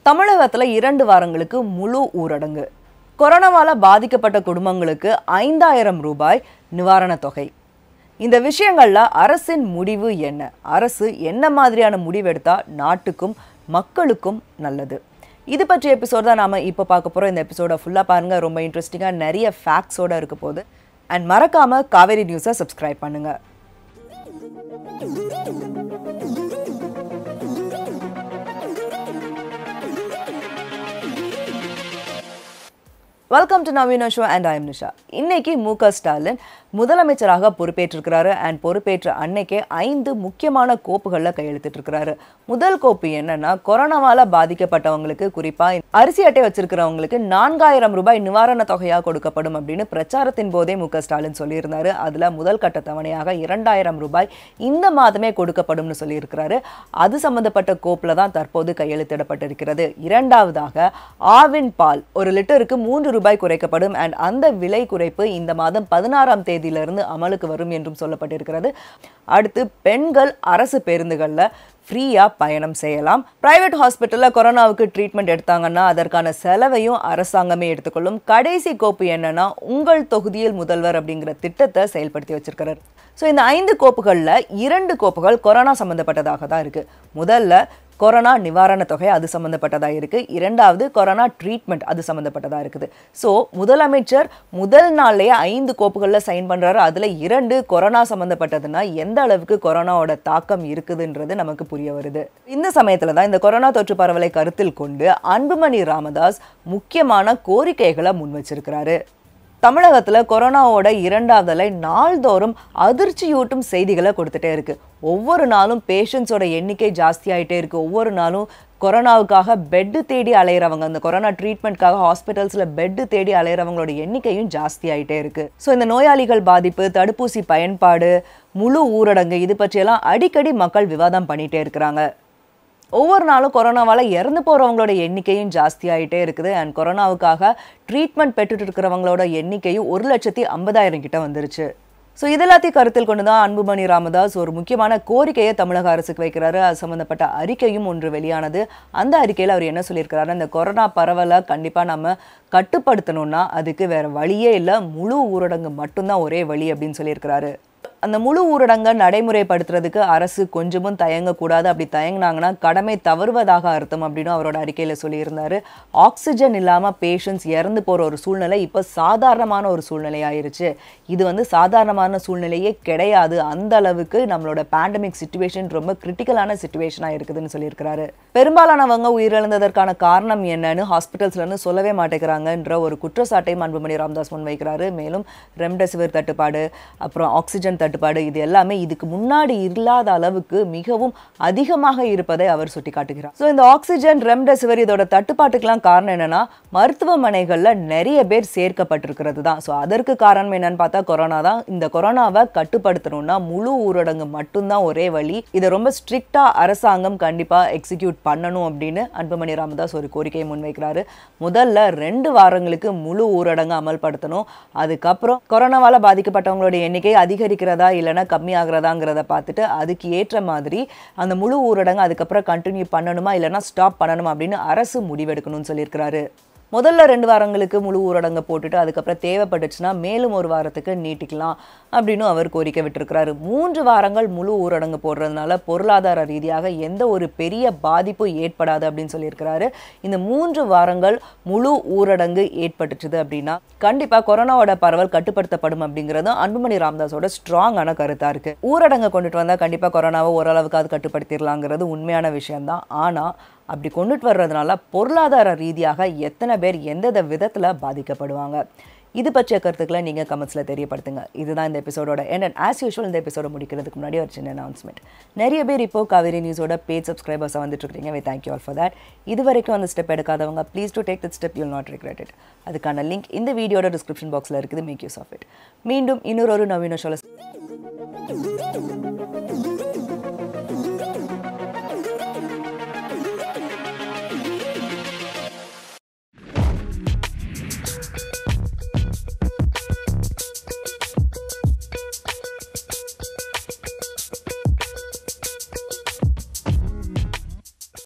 தமிழகத்துல இரண்டு வாரங்களுக்கு முழு ஊரடங்கு கொரோனாவால பாதிக்கப்பட்ட குடும்பங்களுக்கு ஐந்தாயிரம் ரூபாய் நிவாரணத் தொகை இந்த விஷயங்கள்ல அரசின் முடிவு என்ன அரசு என்ன மாதிரியான முடிவு எடுத்தா நாட்டுக்கும் மக்களுக்கும் நல்லது இது பற்றிய எபிசோட் தான் நாம இப்போ பார்க்க போறோம் இந்த எபிசோட ஃபுல்லா பாருங்க ரொம்ப இன்ட்ரெஸ்டிங்காக நிறைய ஃபேக்ட்ஸோட இருக்க போகுது அண்ட் மறக்காம காவேரி நியூஸை சப்ஸ்கிரைப் பண்ணுங்க welcome to Naveena show and I'm Nisha இன்னைக்கு மு க ஸ்டாலின் முதலமைச்சராக பொறுப்பேற்றிருக்கிறாரு அண்ட் பொறுப்பேற்ற அன்னைக்கே ஐந்து முக்கியமான கோப்புகளில் கையெழுத்திட்டிருக்கிறாரு முதல் கோப்பு என்னன்னா கொரோனாவால பாதிக்கப்பட்டவங்களுக்கு குறிப்பா அரிசி அட்டை வச்சிருக்கிறவங்களுக்கு நான்காயிரம் ரூபாய் நிவாரண தொகையா கொடுக்கப்படும் அப்படின்னு பிரச்சாரத்தின் போதே மு க ஸ்டாலின் சொல்லியிருந்தாரு அதுல முதல் கட்ட தவணையாக இரண்டாயிரம் ரூபாய் இந்த மாதமே கொடுக்கப்படும்னு சொல்லியிருக்கிறாரு அது சம்பந்தப்பட்ட கோப்புல தான் தற்போது கையெழுத்திடப்பட்டிருக்கிறது இரண்டாவதாக ஆவின் பால் ஒரு லிட்டருக்கு மூன்று ரூபாய் குறைக்கப்படும் அண்ட் அந்த விலை குறைப்பு இந்த மாதம் பதினாறாம் தேதியிலிருந்து அமலுக்கு வரும் என்றும் சொல்லப்பட்டிருக்கிறது அடுத்து பெண்கள் அரசு பேருந்துகளில் ஃப்ரீயாக பயணம் செய்யலாம் பிரைவேட் ஹாஸ்பிட்டலில் கொரோனாவுக்கு ட்ரீட்மெண்ட் எடுத்தாங்கன்னா அதற்கான செலவையும் அரசாங்கமே எடுத்துக்கொள்ளும் கடைசி கோப்பு என்னன்னா உங்கள் தொகுதியில் முதல்வர் அப்படிங்கிற திட்டத்தை செயல்படுத்தி வச்சிருக்கிறார் ஸோ இந்த ஐந்து கோப்புகளில் இரண்டு கோப்புகள் கொரோனா சம்மந்தப்பட்டதாக தான் இருக்குது முதல்ல கொரோனா நிவாரண தொகை அது சம்மந்தப்பட்டதாக இருக்குது இரண்டாவது கொரோனா ட்ரீட்மெண்ட் அது சம்மந்தப்பட்டதாக இருக்குது ஸோ முதலமைச்சர் முதல் நாள்லேயே ஐந்து கோப்புகளில் சைன் பண்ணுறாரு அதில் இரண்டு கொரோனா சம்மந்தப்பட்டதுன்னா எந்த அளவுக்கு கொரோனாவோட தாக்கம் இருக்குதுன்றது நமக்கு புரிய வருது இந்த சமயத்தில் தான் இந்த கொரோனா தொற்று பரவலை கருத்தில் கொண்டு அன்புமணி ராமதாஸ் முக்கியமான கோரிக்கைகளை முன் வச்சிருக்கிறாரு தமிழகத்தில் கொரோனாவோட இரண்டாவது அலை நாள்தோறும் அதிர்ச்சியூட்டும் செய்திகளை கொடுத்துட்டே இருக்கு ஒவ்வொரு நாளும் பேஷண்ட்ஸோட எண்ணிக்கை ஜாஸ்தி ஆகிட்டே இருக்கு ஒவ்வொரு நாளும் கொரோனாவுக்காக பெட்டு தேடி அலையிறவங்க அந்த கொரோனா ட்ரீட்மெண்ட்காக ஹாஸ்பிட்டல்ஸில் பெட்டு தேடி அலையிறவங்களோட எண்ணிக்கையும் ஜாஸ்தி ஆகிட்டே இருக்கு ஸோ இந்த நோயாளிகள் பாதிப்பு தடுப்பூசி பயன்பாடு முழு ஊரடங்கு இது பற்றியெல்லாம் அடிக்கடி மக்கள் விவாதம் பண்ணிகிட்டே இருக்கிறாங்க ஒவ்வொரு நாளும் கொரோனாவால் இறந்து போகிறவங்களோட எண்ணிக்கையும் ஜாஸ்தி ஆகிட்டே இருக்குது அண்ட் கொரோனாவுக்காக ட்ரீட்மெண்ட் பெற்றுட்டு இருக்கிறவங்களோட எண்ணிக்கையும் ஒரு லட்சத்தி ஐம்பதாயிரம் கிட்ட வந்துருச்சு ஸோ இதெல்லாத்தையும் கருத்தில் கொண்டு தான் அன்புமணி ராமதாஸ் ஒரு முக்கியமான கோரிக்கையை தமிழக அரசுக்கு வைக்கிறாரு அது சம்மந்தப்பட்ட அறிக்கையும் ஒன்று வெளியானது அந்த அறிக்கையில் அவர் என்ன சொல்லியிருக்கிறாரு இந்த கொரோனா பரவலை கண்டிப்பாக நம்ம கட்டுப்படுத்தணும்னா அதுக்கு வேற வழியே இல்லை முழு ஊரடங்கு மட்டும்தான் ஒரே வழி அப்படின்னு சொல்லியிருக்கிறாரு அந்த முழு ஊரடங்கை நடைமுறைப்படுத்துறதுக்கு அரசு கொஞ்சமும் தயங்கக்கூடாது அப்படி தயங்கினாங்கன்னா கடமை தவறுவதாக அர்த்தம் அப்படின்னு அவரோட அறிக்கையில் சொல்லியிருந்தாரு ஆக்சிஜன் இல்லாமல் பேஷண்ட்ஸ் இறந்து போகிற ஒரு சூழ்நிலை இப்போ சாதாரணமான ஒரு சூழ்நிலை ஆயிருச்சு இது வந்து சாதாரணமான சூழ்நிலையே கிடையாது அந்த அளவுக்கு நம்மளோட பேண்டமிக் சுச்சுவேஷன் ரொம்ப கிரிட்டிக்கலான சுச்சுவேஷனாக இருக்குதுன்னு சொல்லியிருக்கிறாரு பெரும்பாலானவங்க உயிரிழந்ததற்கான காரணம் என்னன்னு ஹாஸ்பிட்டல்ஸ்லேருந்து சொல்லவே மாட்டேங்கிறாங்கன்ற ஒரு குற்றச்சாட்டையும் அன்புமணி ராமதாஸ் முன்வைக்கிறாரு மேலும் ரெம்டெசிவிர் தட்டுப்பாடு அப்புறம் ஆக்சிஜன் தட்டுப்பாடு இது எல்லாமே இதுக்கு முன்னாடி இல்லாத அளவுக்கு மிகவும் அதிகமாக இருப்பதை அவர் சுட்டிக்காட்டுகிறார் ஸோ இந்த ஆக்சிஜன் ரெம்டெசிவிர் இதோட தட்டுப்பாட்டுக்கெல்லாம் காரணம் என்னன்னா மருத்துவமனைகளில் நிறைய பேர் சேர்க்கப்பட்டிருக்கிறது தான் ஸோ அதற்கு காரணம் என்னன்னு பார்த்தா கொரோனா தான் இந்த கொரோனாவை கட்டுப்படுத்தணும்னா முழு ஊரடங்கு மட்டும்தான் ஒரே வழி இதை ரொம்ப ஸ்ட்ரிக்டா அரசாங்கம் கண்டிப்பாக எக்ஸிக்யூட் பண்ணணும் அப்படின்னு அன்புமணி ராமதாஸ் ஒரு கோரிக்கையை முன்வைக்கிறாரு முதல்ல ரெண்டு வாரங்களுக்கு முழு ஊரடங்கு அமல்படுத்தணும் அதுக்கப்புறம் கொரோனாவால பாதிக்கப்பட்டவங்களோட எண்ணிக்கை அதிகரிக்கிறதா இல்லைன்னா கம்மியாகிறதாங்கிறத பார்த்துட்டு அதுக்கு ஏற்ற மாதிரி அந்த முழு ஊரடங்கு அதுக்கப்புறம் கண்டினியூ பண்ணணுமா இல்லைன்னா ஸ்டாப் பண்ணணுமா அப்படின்னு அரசு முடிவெடுக்கணும்னு சொல்லியிருக்கிறாரு முதல்ல ரெண்டு வாரங்களுக்கு முழு ஊரடங்கை போட்டுட்டு அதுக்கப்புறம் தேவைப்பட்டுச்சுன்னா மேலும் ஒரு வாரத்துக்கு நீட்டிக்கலாம் அப்படின்னு அவர் கோரிக்கை விட்டிருக்கிறாரு மூன்று வாரங்கள் முழு ஊரடங்கு போடுறதுனால பொருளாதார ரீதியாக எந்த ஒரு பெரிய பாதிப்பும் ஏற்படாது அப்படின்னு சொல்லியிருக்கிறாரு இந்த மூன்று வாரங்கள் முழு ஊரடங்கு ஏற்பட்டுச்சுது அப்படின்னா கண்டிப்பாக கொரோனாவோட பரவல் கட்டுப்படுத்தப்படும் அப்படிங்கிறது அன்புமணி ராமதாஸோட ஸ்ட்ராங்கான கருத்தாக இருக்குது ஊரடங்கை கொண்டுட்டு வந்தால் கண்டிப்பாக கொரோனாவை ஓரளவுக்கு அது கட்டுப்படுத்திடலாங்கிறது உண்மையான விஷயம்தான் ஆனால் அப்படி கொண்டுட்டு வர்றதுனால பொருளாதார ரீதியாக எத்தனை பேர் எந்தெந்த விதத்தில் பாதிக்கப்படுவாங்க இது பற்றிய கருத்துக்களை நீங்கள் கமெண்ட்ஸில் தெரியப்படுத்துங்க இதுதான் இந்த எபிசோடோட எண்ட் அண்ட் ஆஸ் யூஷுவல் இந்த எபிசோட முடிக்கிறதுக்கு முன்னாடி ஒரு சின்ன அனௌன்ஸ்மெண்ட் நிறைய பேர் இப்போ காவேரி நியூஸோட பேஜ் சப்ஸ்கிரைபர்ஸாக வந்துட்டு இருக்கீங்க we thank you all for that இது வரைக்கும் அந்த ஸ்டெப் எடுக்காதவங்க please do take the step you'll not regret it அதுக்கான லிங்க் இந்த வீடியோட டிஸ்கிரிப்ஷன் பாக்ஸில் இருக்குது மேக் யூஸ் ஆஃப் இட் மீண்டும் இன்னொரு ஒரு நவீன ஷோல